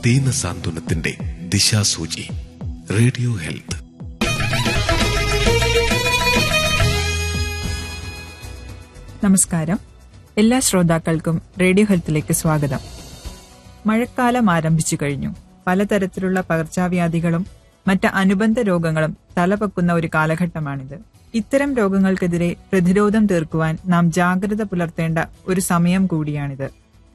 ദീന സാന്ത്വനത്തിന്റെ ദിശാസൂചി radio health നമസ്കാരം എല്ലാ ശ്രോതാക്കൾക്കും റേഡിയോ ഹെൽത്തിലേക്ക് സ്വാഗതം മഴക്കാലം ആരംഭിച്ചു കഴിഞ്ഞു പലതരത്തിലുള്ള പകർച്ചവ്യാധികളും മറ്റ് അനുബന്ധ രോഗങ്ങളും തലപൊക്കുന്ന ഒരു കാലഘട്ടമാണിത് ഇത്തരം രോഗങ്ങൾക്കെതിരെ പ്രതിരോധം തീർക്കുവാൻ നാം ജാഗ്രത പുലർത്തേണ്ട ഒരു സമയം കൂടിയാണിത്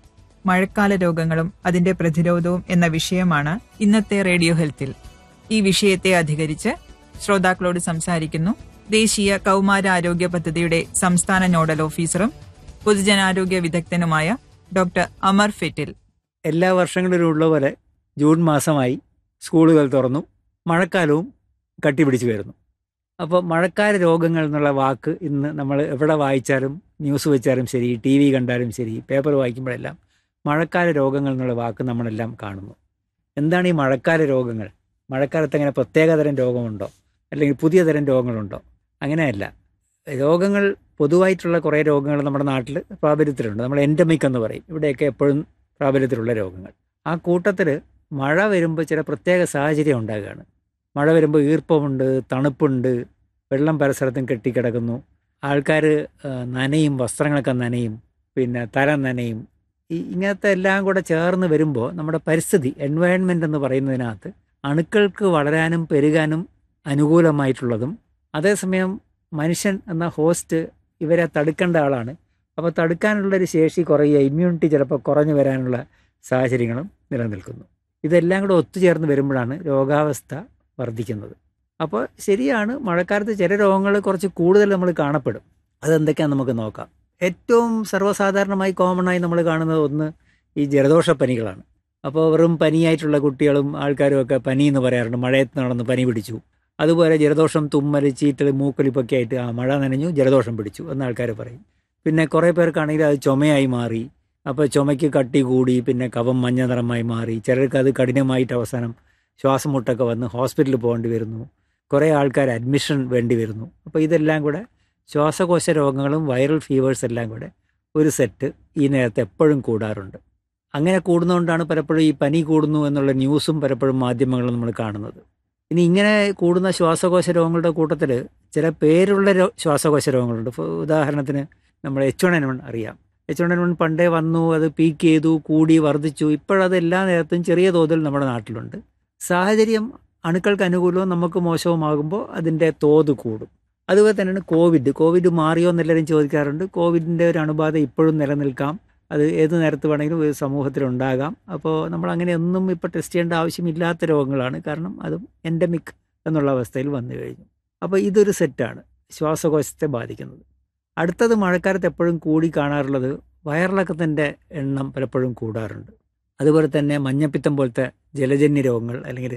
മഴക്കാല രോഗങ്ങളും അതിന്റെ പ്രതിരോധവും എന്ന വിഷയമാണ് ഇന്നത്തെ റേഡിയോ ഹെൽത്തിൽ ഈ വിഷയത്തെ അധികരിച്ച് ശ്രോതാക്കളോട് സംസാരിക്കുന്നു ദേശീയ കൗമാരാരോഗ്യ പദ്ധതിയുടെ സംസ്ഥാന നോഡൽ ഓഫീസറും പൊതുജനാരോഗ്യ വിദഗ്ധനുമായ ഡോക്ടർ അമർ ഫെറ്റിൽ എല്ലാ വർഷങ്ങളിലും ഉള്ള പോലെ ജൂൺ മാസമായി സ്കൂളുകൾ തുറന്നു മഴക്കാലവും കട്ടിപിടിച്ചു വരുന്നു അപ്പോൾ മഴക്കാല രോഗങ്ങൾ എന്നുള്ള വാക്ക് ഇന്ന് നമ്മൾ എവിടെ വായിച്ചാലും ന്യൂസ് വെച്ചാലും ശരി ടി വി കണ്ടാലും ശരി പേപ്പർ വായിക്കുമ്പോഴെല്ലാം മഴക്കാല രോഗങ്ങൾ എന്നുള്ള വാക്ക് നമ്മളെല്ലാം കാണുന്നു എന്താണ് ഈ മഴക്കാല രോഗങ്ങൾ മഴക്കാലത്ത് അങ്ങനെ പ്രത്യേകതരം രോഗമുണ്ടോ അല്ലെങ്കിൽ പുതിയ തരം രോഗങ്ങളുണ്ടോ അങ്ങനെയല്ല രോഗങ്ങൾ പൊതുവായിട്ടുള്ള കുറേ രോഗങ്ങൾ നമ്മുടെ നാട്ടിൽ പ്രാബല്യത്തിലുണ്ട് നമ്മൾ എൻഡമിക് എന്ന് പറയും ഇവിടെയൊക്കെ എപ്പോഴും പ്രാബല്യത്തിലുള്ള രോഗങ്ങൾ ആ കൂട്ടത്തിൽ മഴ വരുമ്പോൾ ചില പ്രത്യേക സാഹചര്യം ഉണ്ടാകുകയാണ് മഴ വരുമ്പോൾ ഈർപ്പമുണ്ട് തണുപ്പുണ്ട് വെള്ളം പരസ്പരത്തും കെട്ടിക്കിടക്കുന്നു ആൾക്കാർ നനയും വസ്ത്രങ്ങളൊക്കെ നനയും പിന്നെ തല നനയും ഈ ഇങ്ങനത്തെ എല്ലാം കൂടെ ചേർന്ന് വരുമ്പോൾ നമ്മുടെ പരിസ്ഥിതി എൻവയൺമെൻ്റ് എന്ന് പറയുന്നതിനകത്ത് അണുക്കൾക്ക് വളരാനും പെരുകാനും അനുകൂലമായിട്ടുള്ളതും അതേസമയം മനുഷ്യൻ എന്ന ഹോസ്റ്റ് ഇവരെ തടുക്കേണ്ട ആളാണ് അപ്പോൾ തടുക്കാനുള്ളൊരു ശേഷി കുറയുക ഇമ്മ്യൂണിറ്റി ചിലപ്പോൾ കുറഞ്ഞു വരാനുള്ള സാഹചര്യങ്ങളും നിലനിൽക്കുന്നു ഇതെല്ലാം കൂടെ ഒത്തുചേർന്ന് വരുമ്പോഴാണ് രോഗാവസ്ഥ വർദ്ധിക്കുന്നത് അപ്പോൾ ശരിയാണ് മഴക്കാലത്ത് ചില രോഗങ്ങൾ കുറച്ച് കൂടുതൽ നമ്മൾ കാണപ്പെടും അതെന്തൊക്കെയാണെന്ന് നമുക്ക് നോക്കാം ഏറ്റവും സർവ്വസാധാരണമായി കോമണായി നമ്മൾ കാണുന്നത് ഒന്ന് ഈ ജലദോഷപ്പനികളാണ് അപ്പോൾ വെറും പനിയായിട്ടുള്ള കുട്ടികളും ആൾക്കാരും ഒക്കെ പനി എന്ന് പറയാറുണ്ട് മഴയത്ത് നടന്ന് പനി പിടിച്ചു അതുപോലെ ജലദോഷം തുമ്മൽ ചീറ്റൽ മൂക്കൊലിപ്പൊക്കെ ആയിട്ട് ആ മഴ നനഞ്ഞു ജലദോഷം പിടിച്ചു എന്ന് ആൾക്കാർ പറയും പിന്നെ കുറേ പേർക്കാണെങ്കിൽ അത് ചുമയായി മാറി അപ്പോൾ ചുമയ്ക്ക് കട്ടി കൂടി പിന്നെ കഫം മഞ്ഞ നിറമായി മാറി ചിലർക്ക് അത് കഠിനമായിട്ട് അവസാനം ശ്വാസം മുട്ടൊക്കെ വന്ന് ഹോസ്പിറ്റലിൽ പോകേണ്ടി വരുന്നു കുറേ ആൾക്കാർ അഡ്മിഷൻ വേണ്ടി വരുന്നു അപ്പോൾ ഇതെല്ലാം കൂടെ ശ്വാസകോശ രോഗങ്ങളും വൈറൽ ഫീവേഴ്സ് എല്ലാം കൂടെ ഒരു സെറ്റ് ഈ നേരത്തെ എപ്പോഴും കൂടാറുണ്ട് അങ്ങനെ കൂടുന്നതുകൊണ്ടാണ് പലപ്പോഴും ഈ പനി കൂടുന്നു എന്നുള്ള ന്യൂസും പലപ്പോഴും മാധ്യമങ്ങളിൽ നമ്മൾ കാണുന്നത് ഇനി ഇങ്ങനെ കൂടുന്ന ശ്വാസകോശ രോഗങ്ങളുടെ കൂട്ടത്തിൽ ചില പേരുള്ള രോ ശ്വാസകോശ രോഗങ്ങളുണ്ട് ഇപ്പോൾ ഉദാഹരണത്തിന് നമ്മൾ എച്ച് വൺ എൻ വൺ അറിയാം എച്ച് വൺ എൻ വൺ പണ്ടേ വന്നു അത് പീക്ക് ചെയ്തു കൂടി വർദ്ധിച്ചു ഇപ്പോഴത് എല്ലാ നേരത്തും ചെറിയ തോതിൽ നമ്മുടെ നാട്ടിലുണ്ട് സാഹചര്യം അണുക്കൾക്ക് അനുകൂലവും നമുക്ക് മോശവുമാകുമ്പോൾ അതിൻ്റെ തോത് കൂടും അതുപോലെ തന്നെയാണ് കോവിഡ് കോവിഡ് മാറിയോ എന്നെല്ലാവരും ചോദിക്കാറുണ്ട് കോവിഡിൻ്റെ ഒരു അണുബാധ ഇപ്പോഴും നിലനിൽക്കാം അത് ഏത് നേരത്ത് വേണമെങ്കിലും ഒരു സമൂഹത്തിലുണ്ടാകാം അപ്പോൾ നമ്മൾ അങ്ങനെ ഒന്നും ഇപ്പോൾ ടെസ്റ്റ് ചെയ്യേണ്ട ആവശ്യമില്ലാത്ത രോഗങ്ങളാണ് കാരണം അതും എൻഡമിക് എന്നുള്ള അവസ്ഥയിൽ വന്നു കഴിഞ്ഞു അപ്പോൾ ഇതൊരു സെറ്റാണ് ശ്വാസകോശത്തെ ബാധിക്കുന്നത് അടുത്തത് മഴക്കാലത്ത് എപ്പോഴും കൂടി കാണാറുള്ളത് വയറിളക്കത്തിൻ്റെ എണ്ണം പലപ്പോഴും കൂടാറുണ്ട് അതുപോലെ തന്നെ മഞ്ഞപ്പിത്തം പോലത്തെ ജലജന്യ രോഗങ്ങൾ അല്ലെങ്കിൽ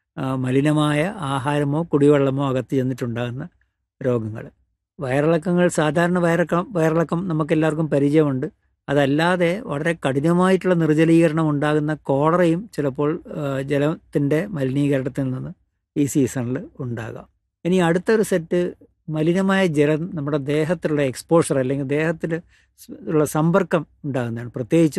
മലിനമായ ആഹാരമോ കുടിവെള്ളമോ അകത്ത് ചെന്നിട്ടുണ്ടാകുന്ന രോഗങ്ങൾ വയറിളക്കങ്ങൾ സാധാരണ വയറിളക്കം വയറിളക്കം നമുക്കെല്ലാവർക്കും പരിചയമുണ്ട് അതല്ലാതെ വളരെ കഠിനമായിട്ടുള്ള നിർജ്ജലീകരണം ഉണ്ടാകുന്ന കോളറയും ചിലപ്പോൾ ജലത്തിൻ്റെ മലിനീകരണത്തിൽ നിന്ന് ഈ സീസണിൽ ഉണ്ടാകാം ഇനി അടുത്തൊരു സെറ്റ് മലിനമായ ജലം നമ്മുടെ ദേഹത്തിലുള്ള എക്സ്പോഷർ അല്ലെങ്കിൽ ദേഹത്തിൽ ഉള്ള സമ്പർക്കം ഉണ്ടാകുന്നതാണ് പ്രത്യേകിച്ച്